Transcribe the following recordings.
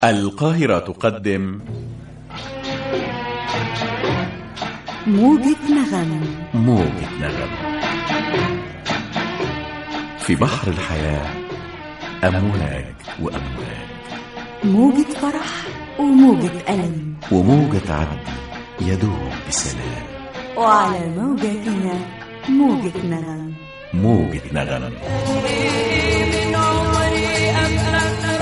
القاهرة تقدم موجة نغم موجة نغم في بحر الحياة أمواج وأمواج موجة فرح وموجة ألم وموجة عدي يدوب بسلام وعلى موجتنا موجة نغم موجة نغم من عمري أبقى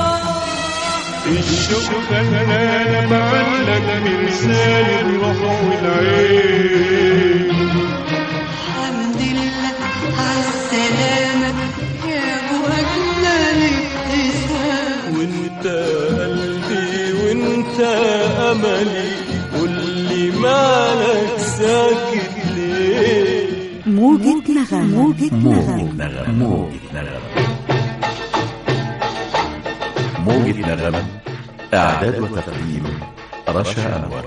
الشوق خلانا بعلق مرسال الروح والعين الحمد لله على السلامة يا أبو أجمل ابتسام وانت قلبي وانت املي واللي مالك ساكت ليه موجة نغم موجة موجة نغم نغم موجة نغم موجة نغم إعداد وتقديم رشا أنور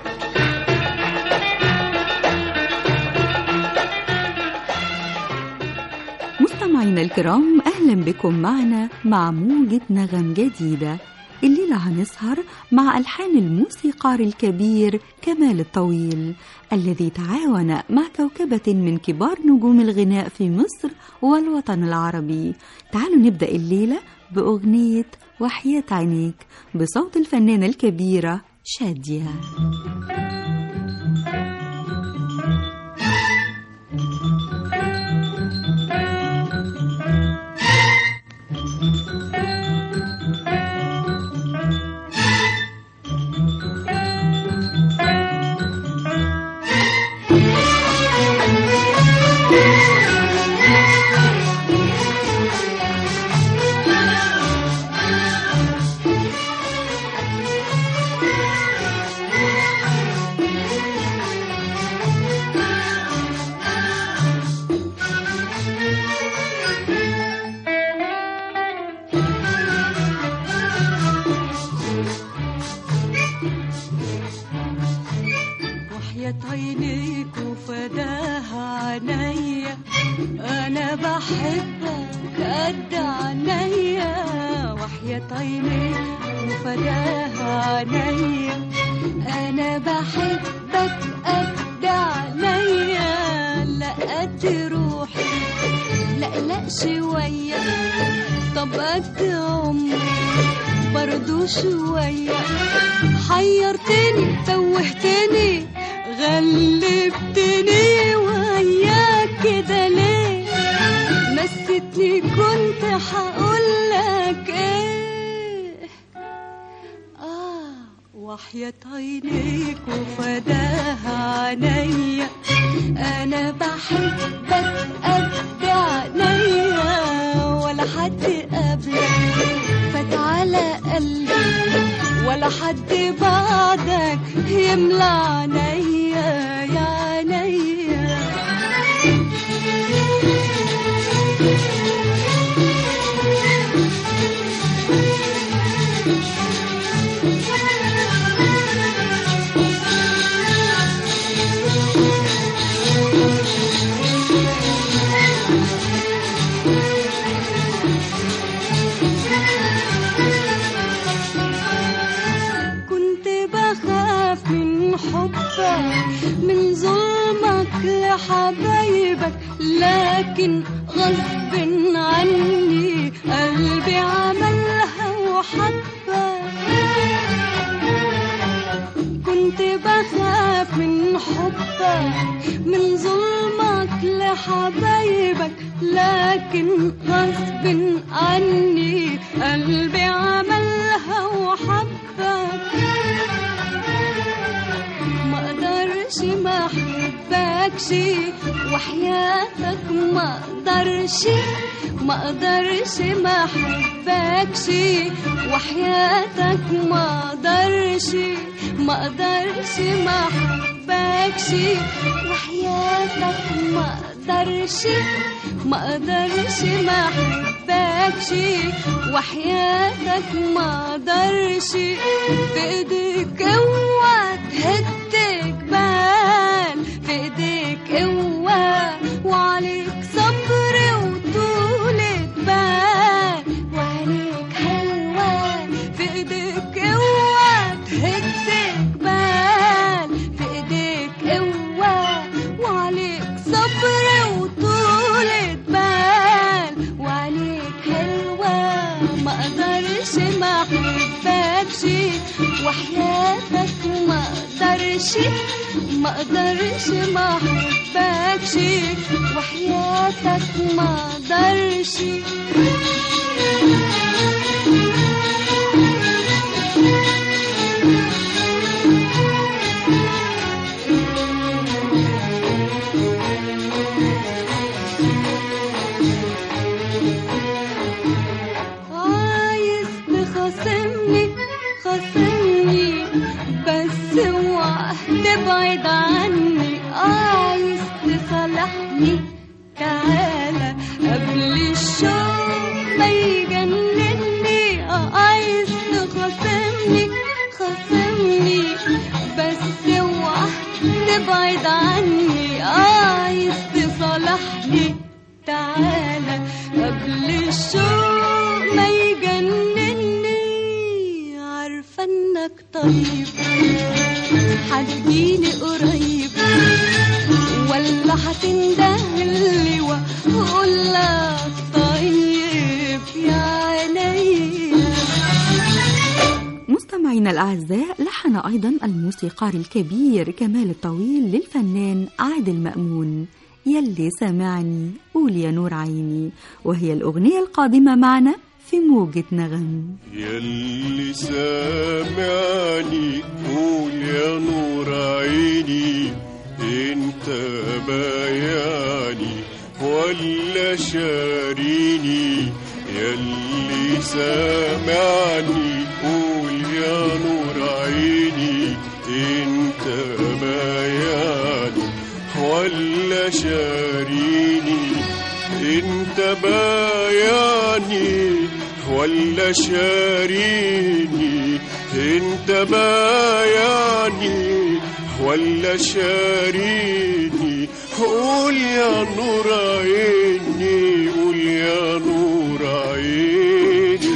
مستمعينا الكرام أهلا بكم معنا مع موجة نغم جديدة الليلة هنسهر مع ألحان الموسيقار الكبير كمال الطويل الذي تعاون مع كوكبة من كبار نجوم الغناء في مصر والوطن العربي تعالوا نبدأ الليلة بأغنية وحياة عينيك بصوت الفنانة الكبيرة شادية وحياة عينيك وفداها عينيا أنا بحبك قد عينيا وحياة عينيك وفداها عينيا أنا بحبك قد عينيا لا قد روحي لا لا شوية طب قد عمري برضو شوية حيرتني توهتني غلبتني وياك كده ليه نسيتني كنت هقولك ايه آه وحياة عينيك وفداها عينيا أنا بحبك قد عينيا ولا حد قبلك فات على قلبي ولا حد بعدك يملى عينيا يا عينيا كنت بخاف من حبك من ظلمك لحبايبك لكن غصب عني قلبي عملها وحبك كنت بخاف من حبك من ظلمك لحبايبك لكن غصب عني قلبي عملها وحبك ما اقدرش ما احبكش وحياتك ما اقدرش ما اقدرش ما احبكش وحياتك ما اقدرش ما اقدرش ما احبكش وحياتك ما اقدرش ما اقدرش ما احبكش وحياتك ما اقدرش في ايديك اوعى تهد جبال في ايديك قوة وعليك صبر وطولة بال وعليك هوى في ايديك وحياتك ما اقدرش ما اقدرش ما احبكش وحياتك ما اقدرش عايز تخاصمني خاصمني بس اوعى تبعد عني عايز تصالحني تعالى قبل الشوق ما يجنني عايز تخاصمني خاصمني بس اوعى تبعد عني عايز تصالحني تعالى قبل الشوق ما يجنني عارفة انك طيب هتجيلي قريب ولا هتندهلي واقول لك طيب يا عينيا مستمعينا الأعزاء لحن أيضا الموسيقار الكبير كمال الطويل للفنان عادل مأمون يلي سامعني قول يا نور عيني وهي الأغنية القادمة معنا في موجة نغم يلي سامعني قول يا نور عيني انت بياني ولا شاريني يلي سامعني قول يا نور عيني انت بياني ولا شاريني انت بياني ولا شاريني انت بياني ولا شاريني قول يا نور عيني قول يا نور عيني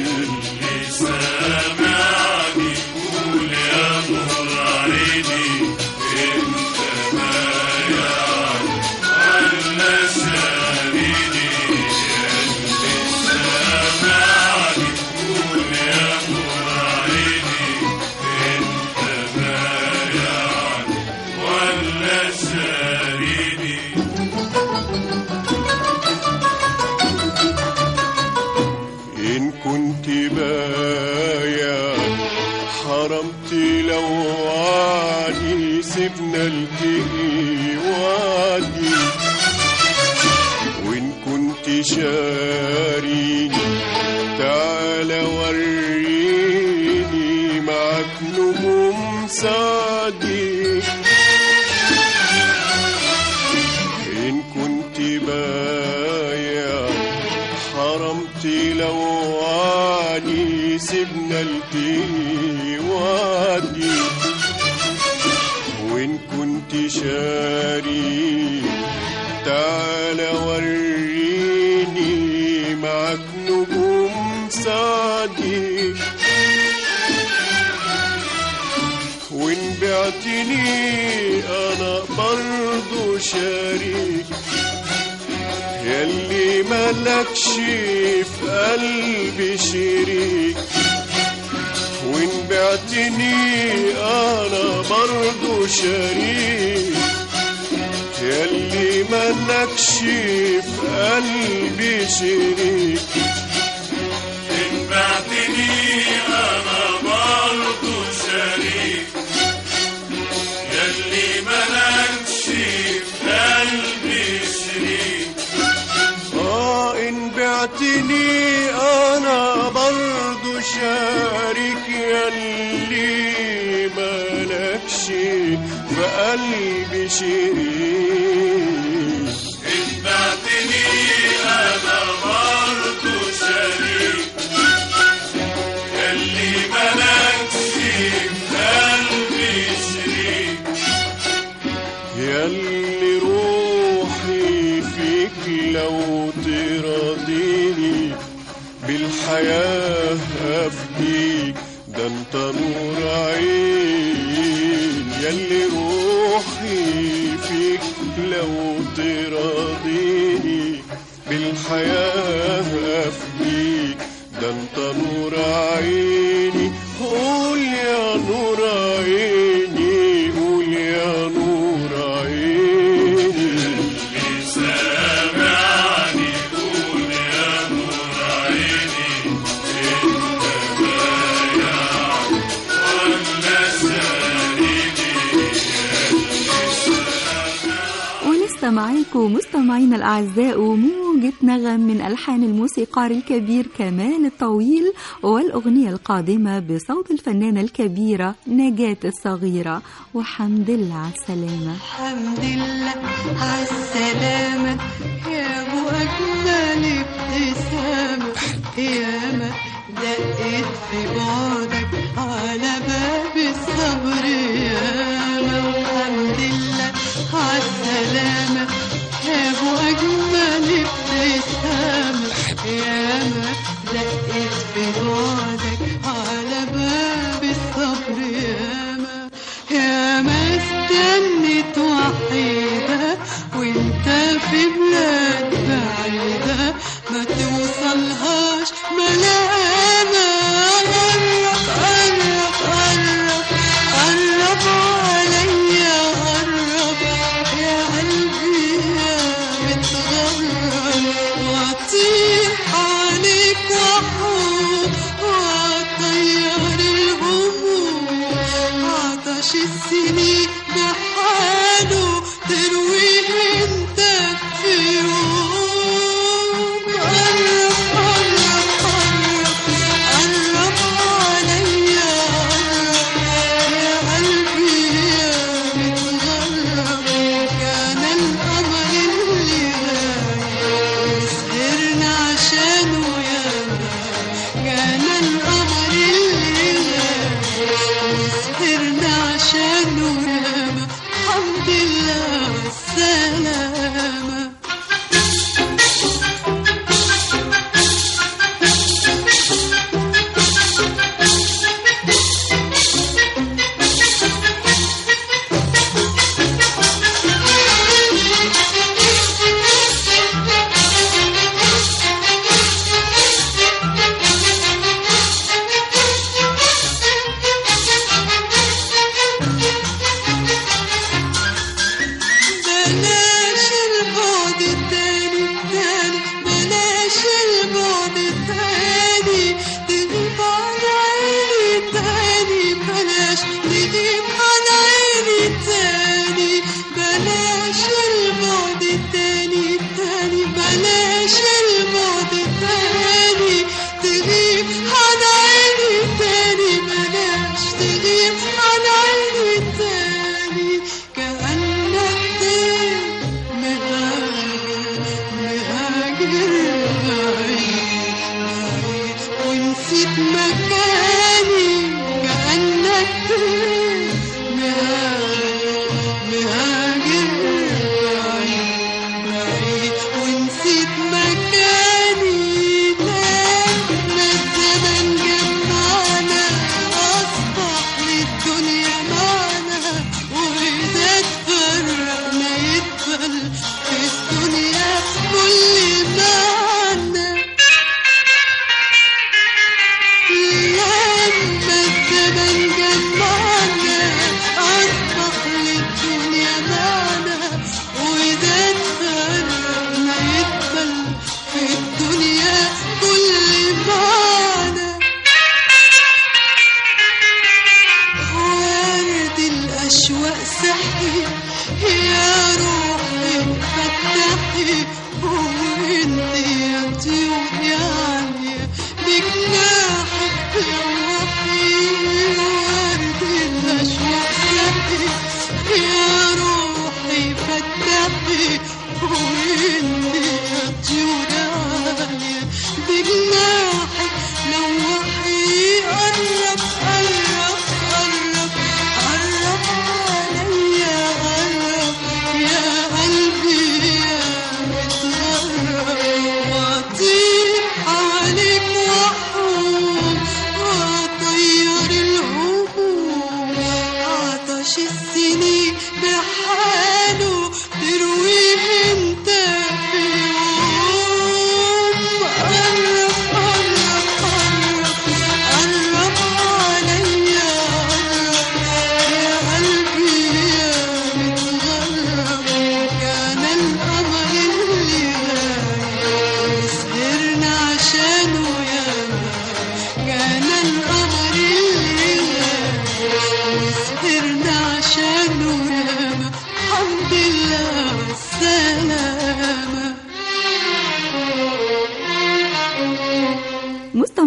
إن كنت بايع حرمت لو وعدي سيبنا التقي وعدي وإن كنت شاريني تعالى وريني معك نجوم سعدي إن كنت بايع حرمت لو وعدي سيبنا التقي وعدي وإن كنت شاري تعالى وريني معك نجوم سعدي وإن بعتني أنا برضو شريك يلي ملكش في قلبي شريك وإن بعتني أنا برضو شريك يلي ملكش في قلبي شريك إن بعتني أنا برضو شريك يلي ملكش في قلبي شريك آه إن بعتني أنا برضو شارك يلي مالكش في قلبي شريك إن بعتني أنا برضو شريك يلي ملكش في قلبي شريك يلي روحي فيك لو تراضيني بالحياة أفديك ده انت نور عين يلي روحي فيك لو تراضيني بالحياة أفديك ده انت نور عيني قول يا نور بيكم مستمعينا الأعزاء موجة نغم من ألحان الموسيقار الكبير كمال الطويل والأغنية القادمة بصوت الفنانة الكبيرة نجاة الصغيرة وحمد الله على السلامة الحمد لله عالسلامة يا أبو أجمل ابتسامة ياما دقت في بعدك على باب الصبر ياما والحمد لله عالسلامة يا أبو أجمل ابتسامة ياما دقت في بعدك على باب الصبر ياما يا ما استنت وحيدة وانت في بلاد بعيدة ما توصلهاش ملامة غرق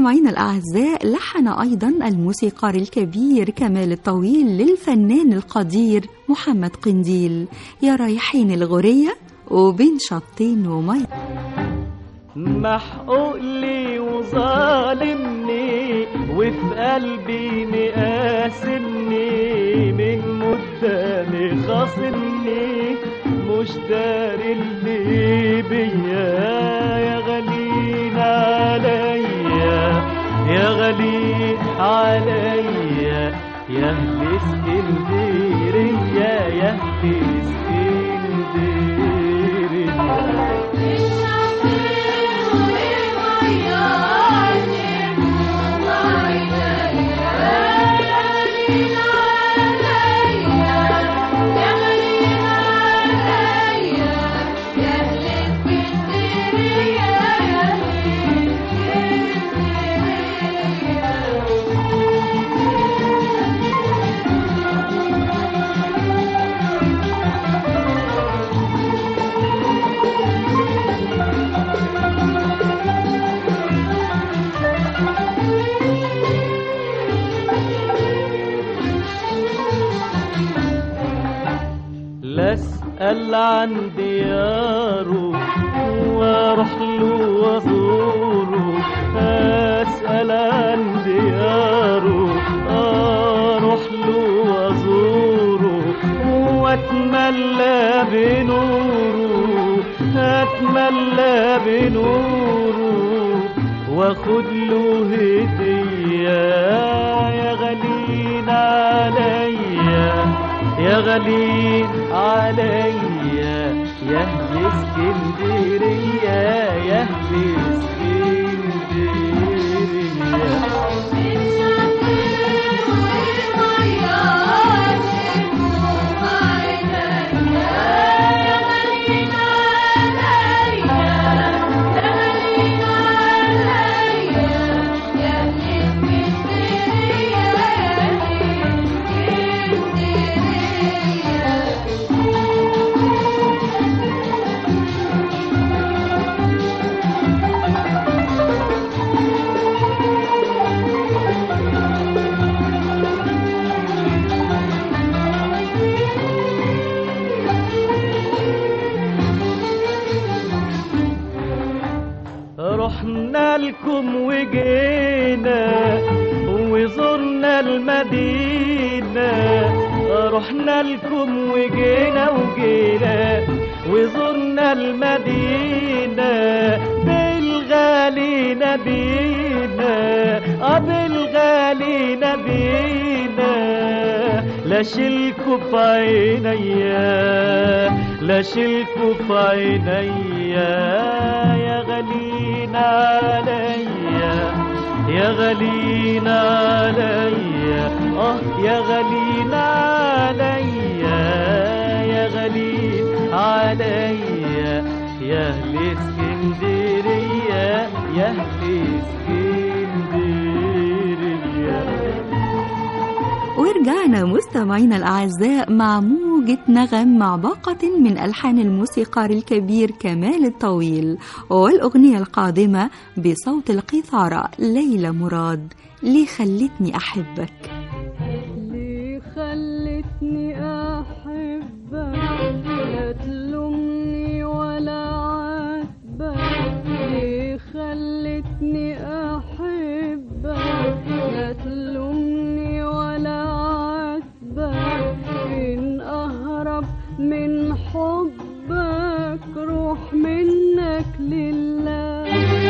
مستمعينا الأعزاء لحن أيضا الموسيقار الكبير كمال الطويل للفنان القدير محمد قنديل يا رايحين الغورية وبين شطين ومية محقوق لي وظالمني وفي قلبي مقاسمني من قدامي خاصمني مش داري اللي بيا يا غالين عليا يا غالين عليا يا اهل اسكندريه يا اهل اسكندريه لا اسال عن دياره واروح له وازوره اسال عن دياره اروح له وازوره واتملى بنوره اتملى بنوره واخد له هديه يا غالين عليا يا غالين عليا يا اهل اسكندريه يا اهل اسكندريه رحنا لكم وجينا وزرنا المدينة رحنا لكم وجينا وجينا وزرنا المدينة بالغالي نبينا اه بالغالي نبينا لا شلكوا في عينيا لا شلكوا في عينيا يا غالين عليا يا غالين عليا اه يا غالين عليا يا غالين عليا يا اهل اسكندريه يا اهل اسكندريه ورجعنا مستمعينا الأعزاء مع موجة نغم مع باقة من ألحان الموسيقار الكبير كمال الطويل والأغنية القادمة بصوت القيثارة ليلى مراد ليه خلتني أحبك ليه خلتني أحبك لا تلومني ولا عاتبك ليه خلتني أحبك لا تلومني ولا عاتبك إن أهرب من حبك روح منك لله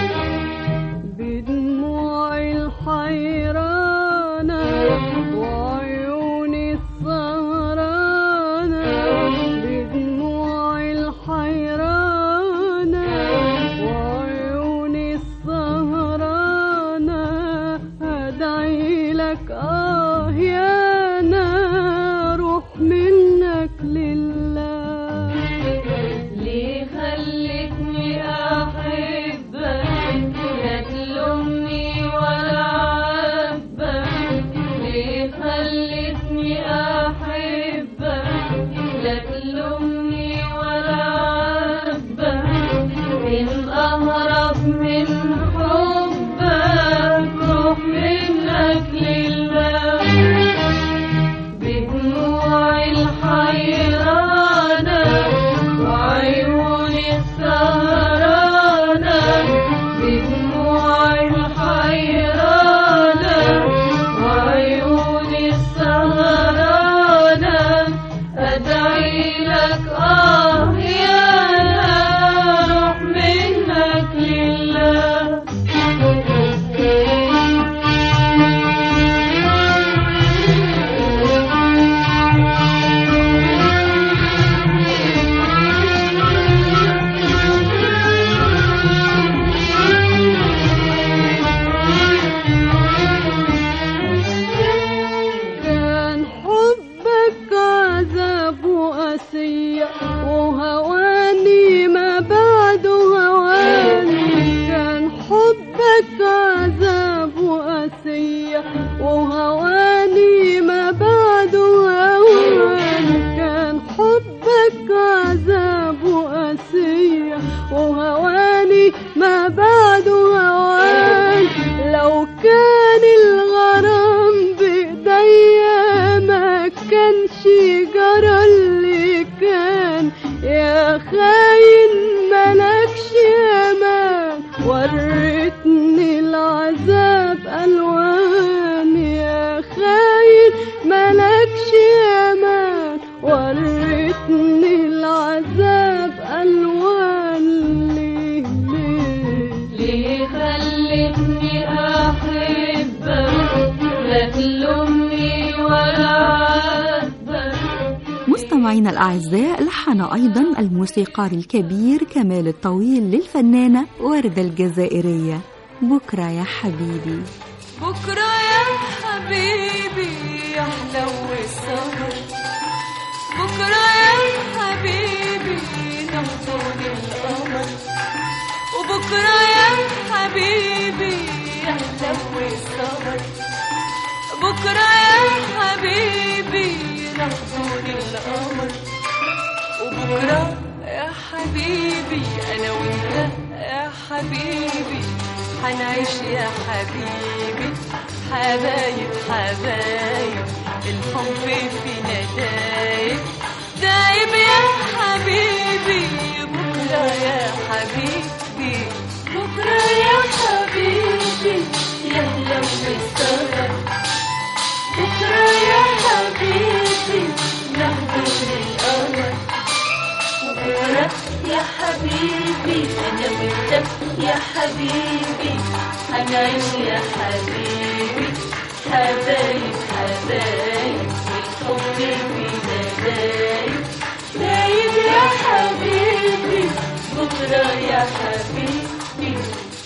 بدموعي الحيرانة وعيوني السهرانة بدموعي الحيرانة وعيوني السهرانة أدعي لك آه يا أنا روح منك لله ليه خلتني أحبك لا تلومني ولا عاتبك ليه خلتني أحبك لا تلومني ولا عاتبك إن أهرب من حبك خاين ملكش امان وريتني العذاب الوان يا خاين ملكش امان وريتني العذاب الوان ليه ليه ليه خلتني أحبك لا تلومني ولا عاتبك مستمعينا الأعزاء لحن أيضا الموسيقار الكبير كمال الطويل للفنانة وردة الجزائرية بكرة يا حبيبي بكرة يا حبيبي يحلو السهر بكرة يا حبيبي نحضن القمر وبكرة يا حبيبي يحلو السهر بكرة يا حبيبي نحضن القمر وبكرة يا حبيبي أنا وأنت يا حبيبي حنعيش يا حبيبي حبايب حبايب الحب فينا دايب دايب يا حبيبي بكرة يا حبيبي بكرة يا حبيبي يهلا بالسهر بكرة يا حبيبي نحضر القمر بكرة يا حبيبي أنا وأنت يا حبيبي هنعيش يا حبيبي حبايب حبايب الحب فينا دايب دايب يا حبيبي بكرة يا حبيبي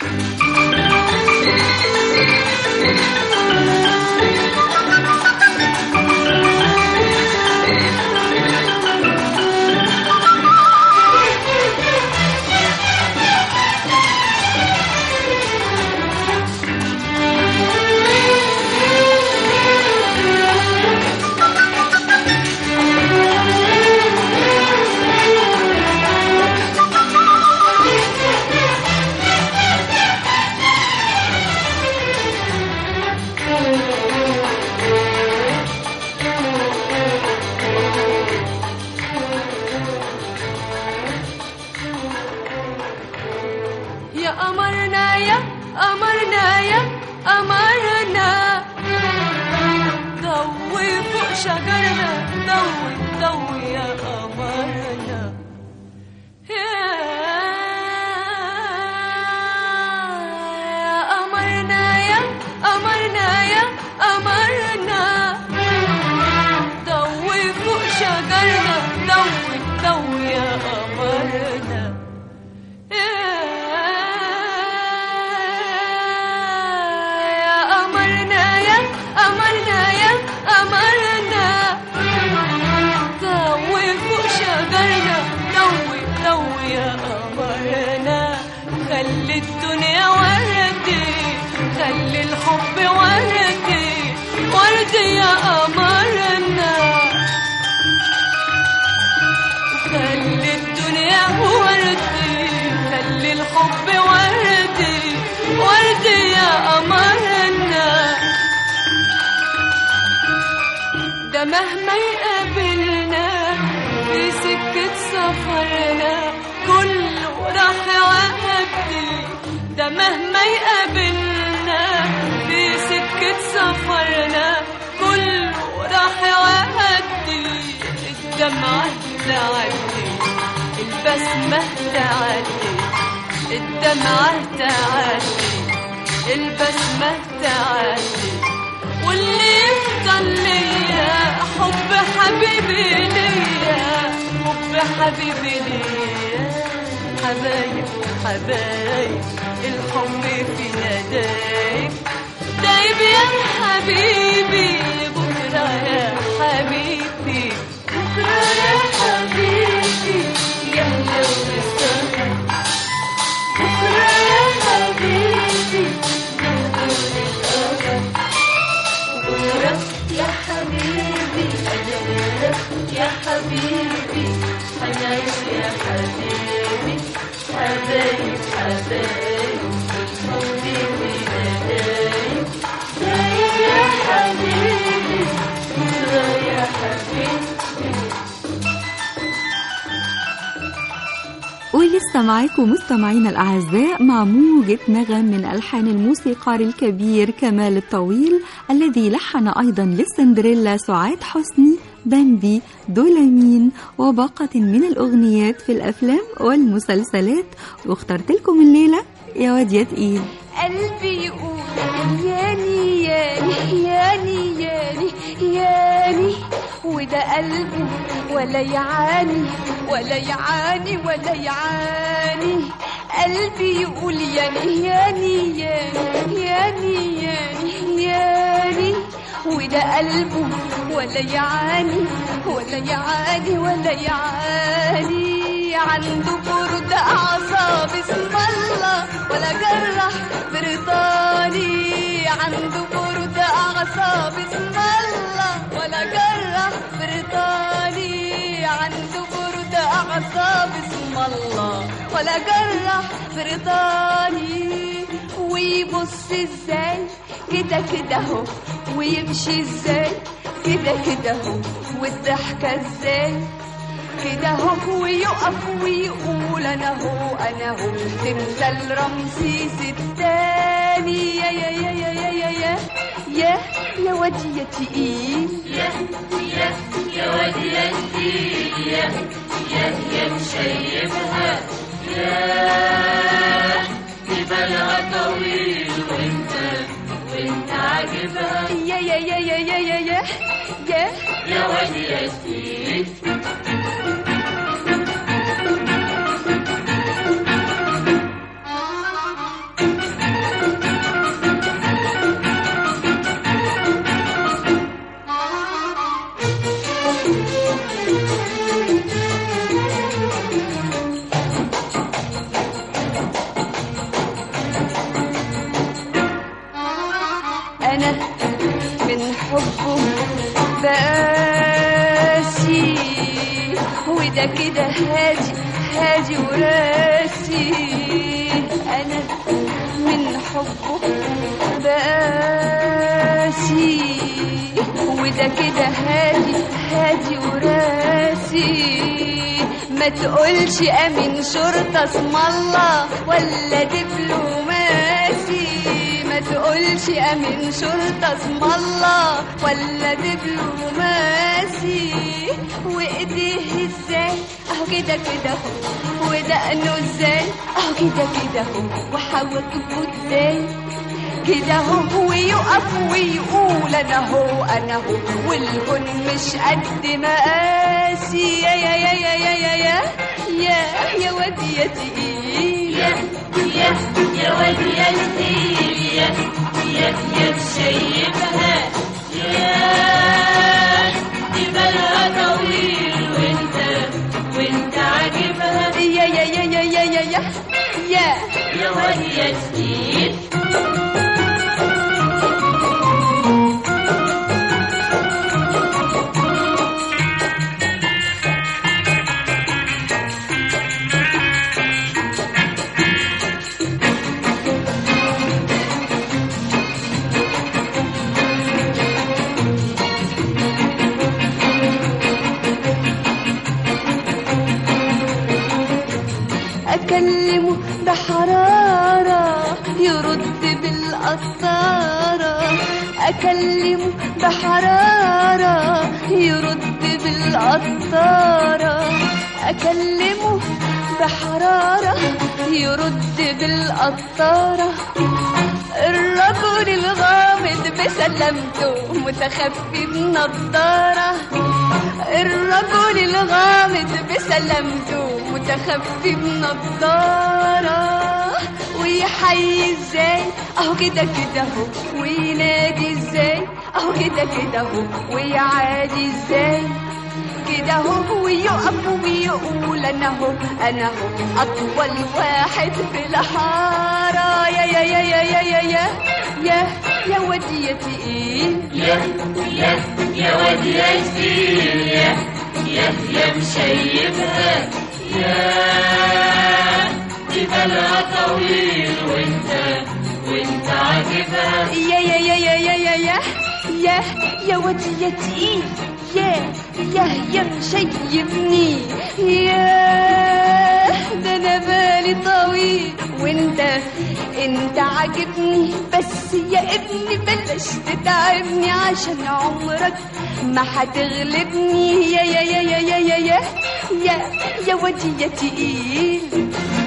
يا قمرنا يا قمرنا يا قمرنا ضوي فوق شجرنا ضوي ضوي يا قمرنا يا قمرنا يا قمرنا يا قمرنا ضوي فوق شجرنا ضوي ضوي يا قمرنا يا قمرنا يا قمرنا يا قمرنا ضوي فوق شجرنا ضوي ضوي يا قمرنا خلي الدنيا وردي خلي الحب وردي وردي يا قمرنا خلي الدنيا وردي خلي الحب وردي وردي يا قمرنا ده مهما يقابلنا في سكة سفرنا كله راح يعدي ده مهما يقابلنا في سكة سفرنا كله راح يعدي الدمعة تعدي البسمة تعدي الدمعة تعدي البسمة تعدي واللي يفضل ليا حب حبيبي ليا حب حبيبي ليا حبايب حبايب الحب فينا دايب دايب يا حبيبي بكرة يا حبيبي بكرة يا حبيبي يا لو السهر بكرة يا حبيبي نهدر القمر بكرة يا حبيبي أنا وأنت يا حبيبي هنعيش يا حبيبي حبايب حبايب الحب فينا دايب دايب يا حبيبي بكرة يا حبيبي ولسه معاكم مستمعينا الأعزاء مع موجة نغم من ألحان الموسيقار الكبير كمال الطويل الذي لحن أيضا للسندريلا سعاد حسني بامبي دولامين وباقة من الأغنيات في الأفلام والمسلسلات واخترت لكم الليلة يا واد يا تقيل قلبي يقول ياني ياني ياني ياني ياني وده قلبه ولا يعاني ولا يعاني ولا يعاني قلبي يقول ياني ياني ياني ياني ياني ياني وده قلبه ولا يعاني ولا يعاني ولا يعاني عنده برد أعصاب اسم الله ولا جرح بريطاني عنده برد أعصاب اسم الله ولا جرح بريطاني عنده برد أعصاب اسم الله ولا جرح بريطاني ويبص ازاي كده كده اهو ويمشي ازاي كده كده اهو والضحكة ازاي كده هو ويقف ويقول انا هو انا هو تمثال رمسيس التاني يا يا يا يا يا يا يا يا يا واد يا تقيل يا يا يا واد يا تقيل يا يا يا مشيبها يا دي بالها طويل وانت وانت عاجبها يا يا يا يا يا يا يا يا يا واد يا تقيل انا من حبه بقاسي وده كده هادي هادي وراسي انا من حبه بقاسي وده كده هادي هادي وراسي ما تقولش امين شرطة اسم الله ولا دبلوماسي ما تقولش امين شرطة اسم الله ولا دبلوماسي وايديه ازاي اهو كده كده اهو ودقنه ازاي اهو كده كده اهو وحواجبه ازاي كده هو ويقف ويقول انا هو انا هو والكون مش قد مقاسي يا يا يا يا يا يا يا يا يا واد يا تقيل يا يا يا واد يا تقيل يا يا يا مشيبها يا دي بالها طويل وانت وانت عاجبها يا يا يا يا يا يا يا يا يا واد يا تقيل أكلمه بحرارة يرد بالقطارة أكلمه بحرارة يرد بالقطارة أكلمه بحرارة يرد بالقطارة الرجل الغامض بسلامته متخفي بنضارة الرجل الغامض بسلامته متخفي بنضارة ويحيي ازاي اهو كده كده اهو وينادي ازاي اهو كده كده اهو ويعادي ازاي كده هو ويقف ويقول انا هو انا هو اطول واحد في الحاره يا يا يا يا يا يا يا يا يا ودي يا تقيل يا يا يا واد يا تقيل يا يا يا مشيبها يا دي بالها طويل وانت وانت عاجبها يا يا يا يا يا يا يا يا يا ودي يا تقيل يا يا يا مشيبني يا ده انا بالي طويل وانت انت عاجبني بس يا ابني بلاش تتعبني عشان عمرك ما هتغلبني يا يا يا يا يا يا يا يا يا ودي يا تقيل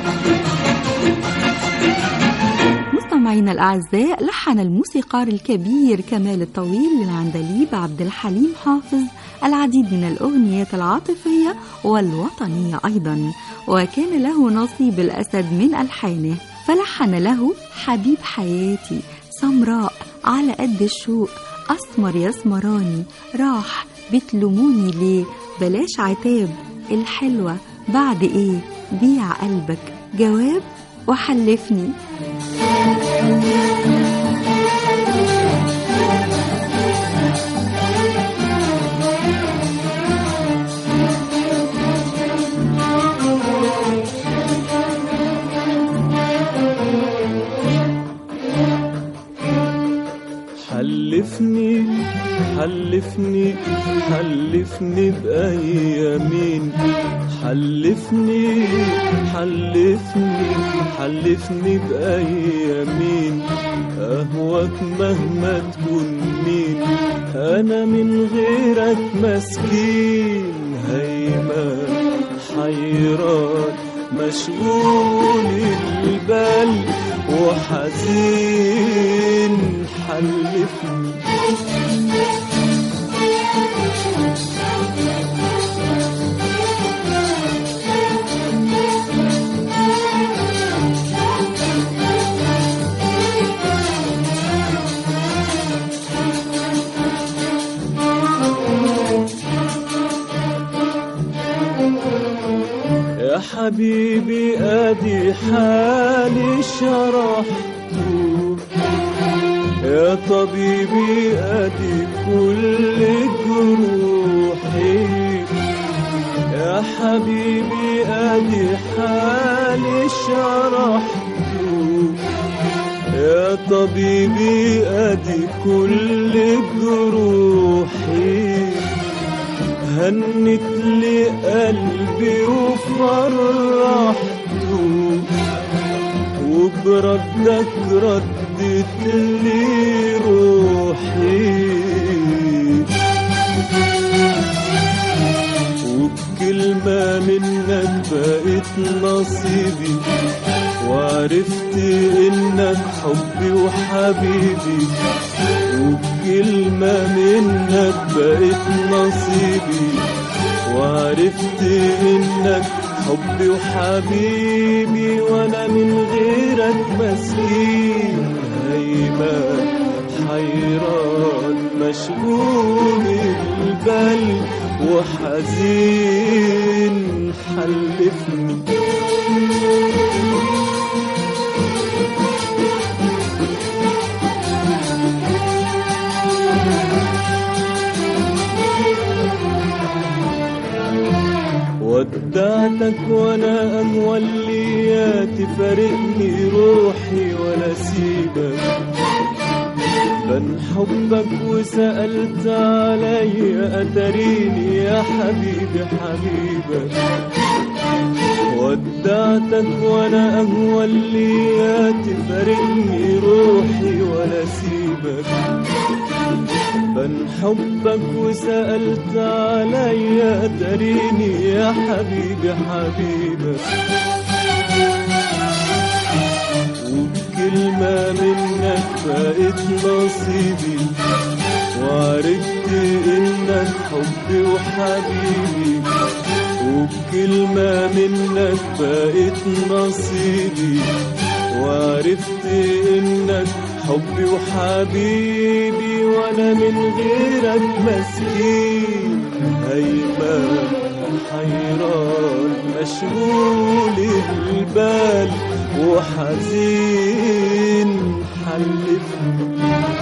مستمعينا الأعزاء لحن الموسيقار الكبير كمال الطويل للعندليب عبد الحليم حافظ العديد من الأغنيات العاطفية والوطنية أيضا وكان له نصيب الأسد من ألحانه فلحن له حبيب حياتي سمراء على قد الشوق أسمر يا اسمراني راح بتلوموني ليه بلاش عتاب الحلوة بعد إيه بيع قلبك جواب وحلفني حلفني حلفني حلفني بأيامين حلفني حلفني حلفني بأيامين أهواك مهما تكون مين أنا من غيرك مسكين هيمان حيران مشغول البال وحزين حلفني يا حبيبي ادي حالي شرحته يا طبيبي ادي كل جروحي يا حبيبي ادي حالي شرحته يا طبيبي ادي كل جروحي هنت لي قلبي وفرحته وبردك ردت لي روحي وبكلمة منك بقيت نصيبي وعرفت انك حبي وحبيبي وبكلمة منك بقيت نصيبي وعرفت انك حبي وحبيبي وانا من غيرك مسكين هيمان حيران مشغول البال وحزين حلفني ودعتك وانا اموليات تفارقني روحي ولا سيبك بن حبك وسألت علي أتريني يا حبيبي حبيبك ودعتك وانا اموليات تفارقني روحي ولا سيبك بن حبك وسألت علي تريني يا حبيبي حبيبك وبكلمة منك بقيت نصيبي وعرفت انك حبي وحبيبي وبكلمة منك بقيت نصيبي وعرفت انك حبي وحبيبي وانا من غيرك مسكين هيمان حيران مشغول البال وحزين حلفني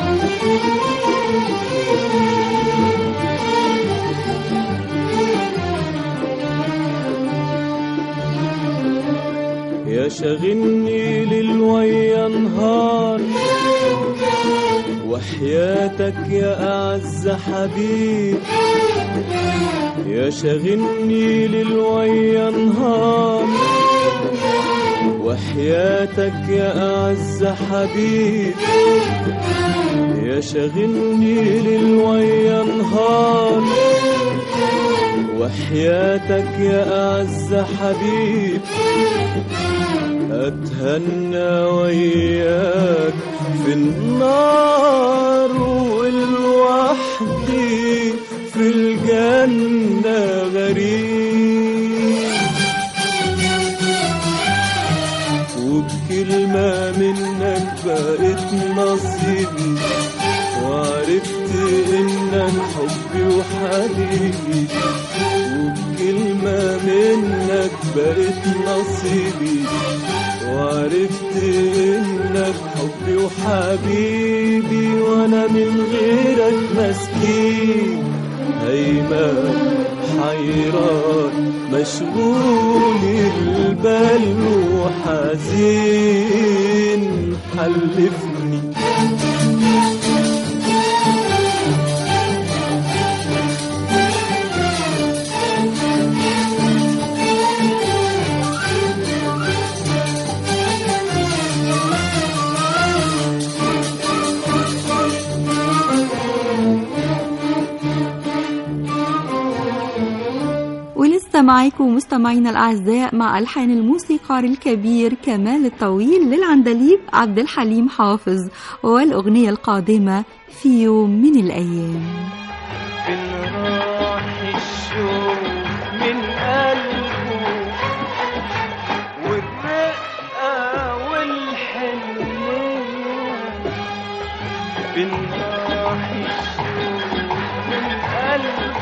يا شاغلني ليل ويا نهار وحياتك يا أعز حبيب يا شاغلني ليل ويا نهار وحياتك يا أعز حبيب يا شاغلني ليل ويا نهار وحياتك يا أعز حبيب أتهنى وياك في النار والوحدي في الجنة غريب وبكلمة منك بقيت نصيبي وعرفت انك حبي وحبيبي وبكلمة منك بقيت نصيبي وعرفت انك حبي وحبيبي وانا من غيرك مسكين هيمان حيران مشغول البال وحزين حلفني ولسه معاكم مستمعينا الأعزاء مع ألحان الموسيقار الكبير كمال الطويل للعندليب عبد الحليم حافظ والأغنية القادمة في يوم من الأيام فين راح الشوق من قلبه والرقة والحنية فين راح الشوق من قلبه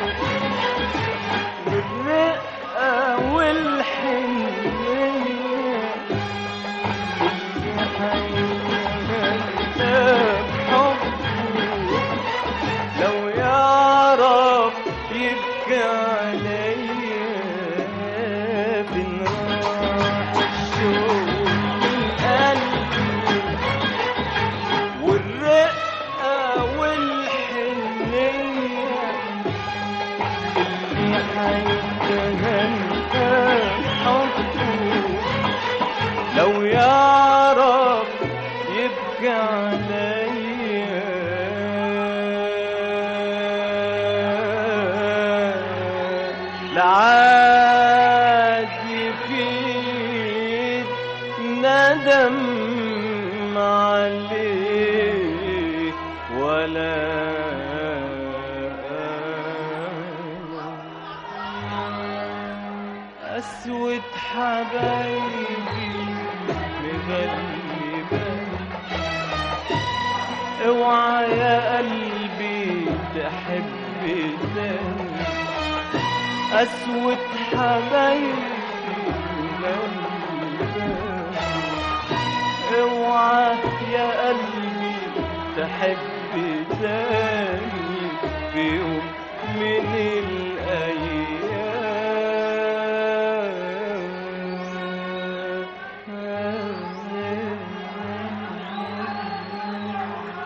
والرقة والحنية اللي هيغنى بحبه لو يعرف يبكي عليا بنراح الشوق من قلبي والرقة والحنية اللي هيتهنى حبه لو يعرف يبكي عليا لعاد يفيد ندم عليه ولا أسود حبايبي مغلبة اوعى يا قلبي تحب تاني أسود حبايبي مغلبة اوعى يا قلبي تحب تاني في يوم من الأيام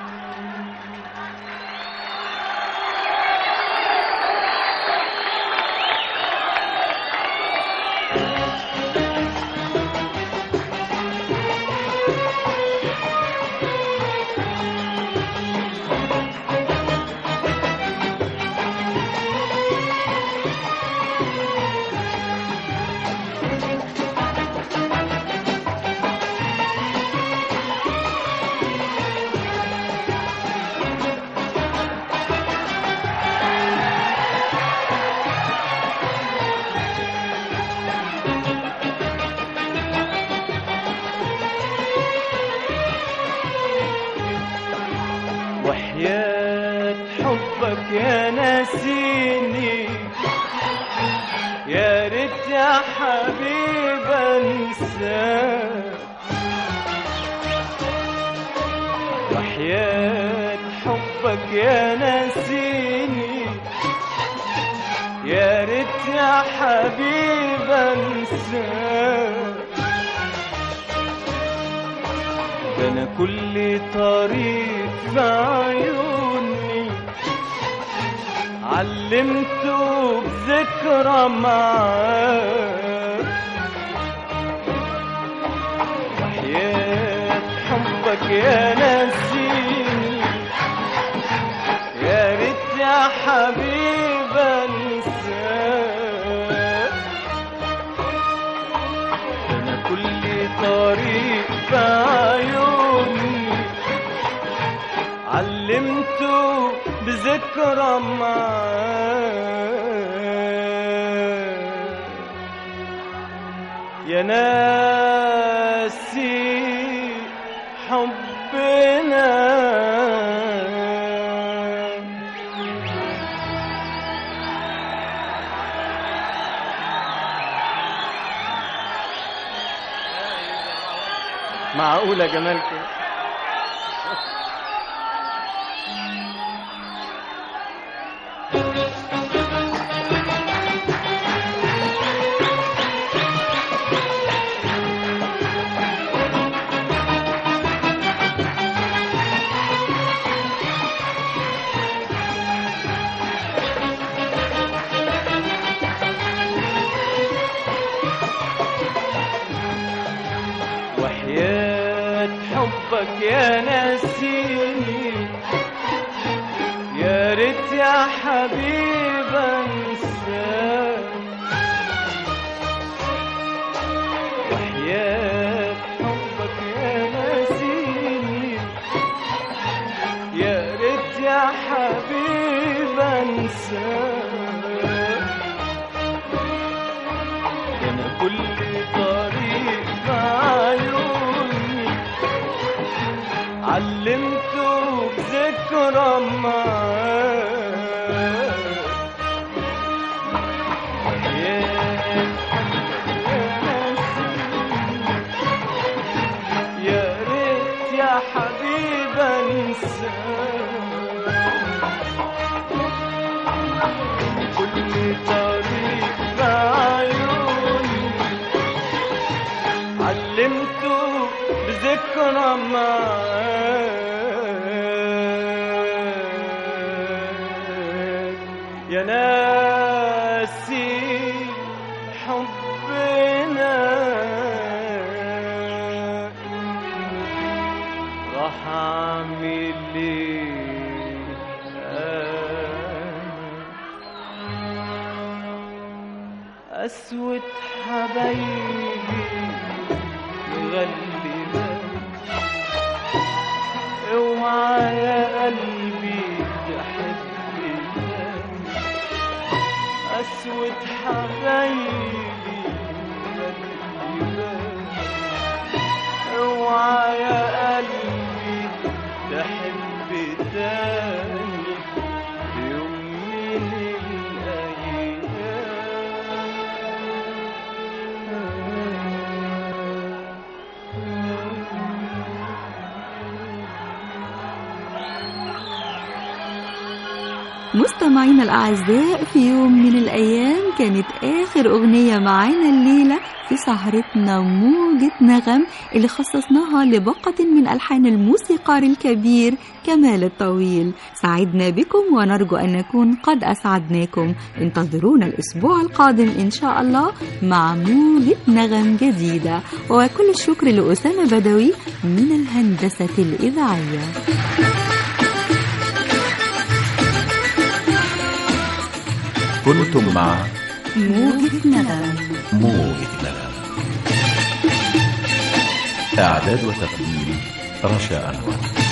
وحياة حبك يا ناسيني يا ريت يا حبيب انساك وحياة حبك يا ناسيني يا ريت يا حبيب انساك ده انا كل طريق في عيوني علمته بذكرى معاك حبك يا نسيني يا ريت يا حبيب انساك انا كل طريق في عيوني علمته بذكرى معاك يا ناسي حبنا معقولة جمال كده وحياة حبك يا نسيني يا ريت يا حبيب انساك وحياة حبك يا نسيني يا ريت يا حبيب انساك انا كل طريق بعيوني علمته بذكرى معاك يا ريت يا حبيب انساك كل طريق بعيوني علمته بذكرى معاك يا ناسي حبنا راح اعمل ايه أنا أسود حبايبي مغلبة اوعى يا قلبي تحبني أسود حبايبي مغلبة اوعى يا قلبي تحب تاني في يوم من مستمعينا الأعزاء في يوم من الأيام كانت آخر أغنية معانا الليلة في سهرتنا موجة نغم اللي خصصناها لبقة من ألحان الموسيقار الكبير كمال الطويل سعدنا بكم ونرجو أن نكون قد أسعدناكم انتظرونا الأسبوع القادم إن شاء الله مع موجة نغم جديدة وكل الشكر لأسامة بدوي من الهندسة الإذاعية كنتم مع موجة نغم موجة نغم إعداد وتقديم رشا أنور